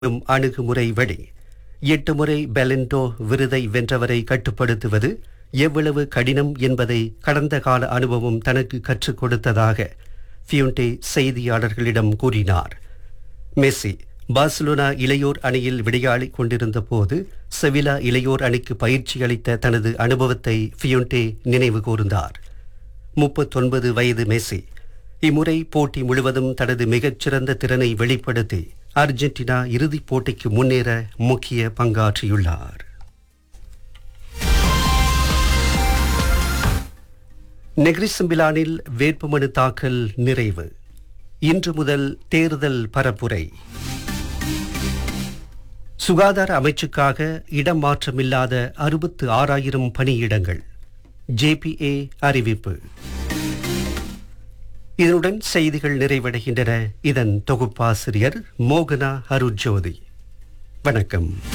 எனும் அணுகுமுறை வழி எட்டு முறை பெலண்டோ விருதை வென்றவரை கட்டுப்படுத்துவது எவ்வளவு கடினம் என்பதை கடந்த கால அனுபவம் தனக்கு கற்றுக் கொடுத்ததாக ஃபியூண்டே செய்தியாளர்களிடம் கூறினார் மெஸ்ஸி பார்சிலோனா இளையோர் அணியில் விளையாடிக் கொண்டிருந்த போது செவிலா இளையோர் அணிக்கு பயிற்சி அளித்த தனது அனுபவத்தை ஃபியூண்டே நினைவு கூர்ந்தார் முப்பத்தொன்பது வயது மெஸ்ஸி இம்முறை போட்டி முழுவதும் தனது மிகச்சிறந்த திறனை வெளிப்படுத்தி அர்ஜென்டினா இறுதிப் போட்டிக்கு முன்னேற முக்கிய பங்காற்றியுள்ளார் நெக்ரிசம்பிலானில் வேட்புமனு தாக்கல் நிறைவு இன்று முதல் தேர்தல் பரப்புரை சுகாதார அமைச்சுக்காக இடம் மாற்றமில்லாத அறுபத்து ஆறாயிரம் பணியிடங்கள் ஜேபிஏ அறிவிப்பு இதனுடன் செய்திகள் நிறைவடைகின்றன இதன் தொகுப்பாசிரியர் மோகனா அருட்ஜோதி வணக்கம்